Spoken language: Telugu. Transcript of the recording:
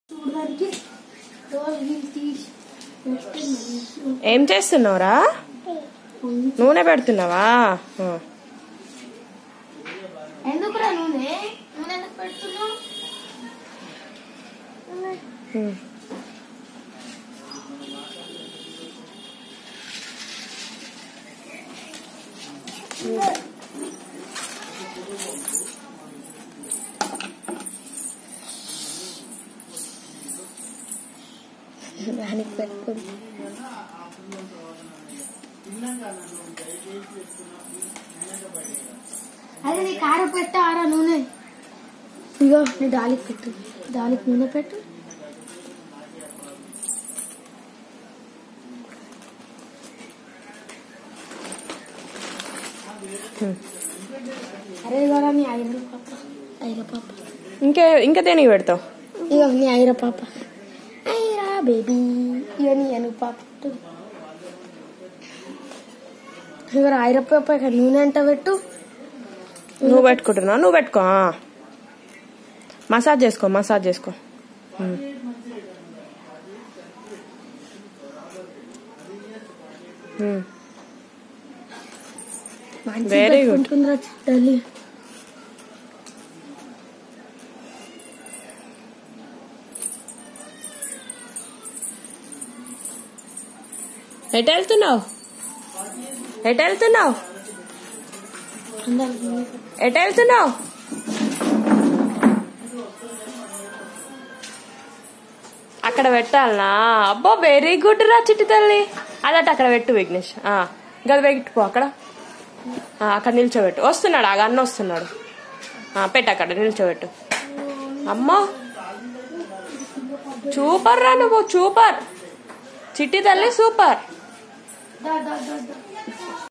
చూడడానికి రోజు నీళ్ళు తీసి పెట్టి ఏం చేస్తున్నావురా పొంగి నూనె పెడుతున్నావా ఆ. ఎందుకురా నూనె నూనె ఎందుకు పెడుతున్నావు ఉమ్. దానికి పెట్టుకుని అదే నీ కార పెట్టు ఆరా నూనె ఇగో నీ దానికి పెట్టు దానికి నూనె పెట్టు అరే ఇవాళ నీ ఐర పాప ఐర పాప ఇంకే ఇంకా దేనికి పెడతావు ఇగో నీ ఐర పాప ఐరా బేబీ ఇగో నీ అను పాప ఇగో ఐర పాప ఇక నూనె అంట పెట్టు నువ్వు పెట్టుకుంటున్నావు నువ్వు పెట్టుకో ఆ. మసాజ్ చేసుకో మసాజ్ చేసుకో ఉమ్. ఉమ్. మంచిగా Very good. పెట్టుకుంటుందిరా తల్లి ఎటు వెళ్తున్నావు ఎటు వెళ్తున్నావు అందరికి నూనె పెట్టు. ఎటు వెళ్తున్నావు అక్కడ పెట్టాలనా అబ్బో వెరీ గుడ్ రా చిట్టి తల్లి అదట అక్కడ పెట్టు విఘ్నేష్ ఆ, గది పెట్టుకో అక్కడ ఆ, అక్కడ నిల్చోబెట్టు వస్తున్నాడు ఆగ అన్న వస్తున్నాడు ఆ, పెట్టు అక్కడ నిల్చోబెట్టు అమ్మో సూపర్ రా నువ్వు సూపర్ చిట్టి తల్లి సూపర్ దా దా దా దా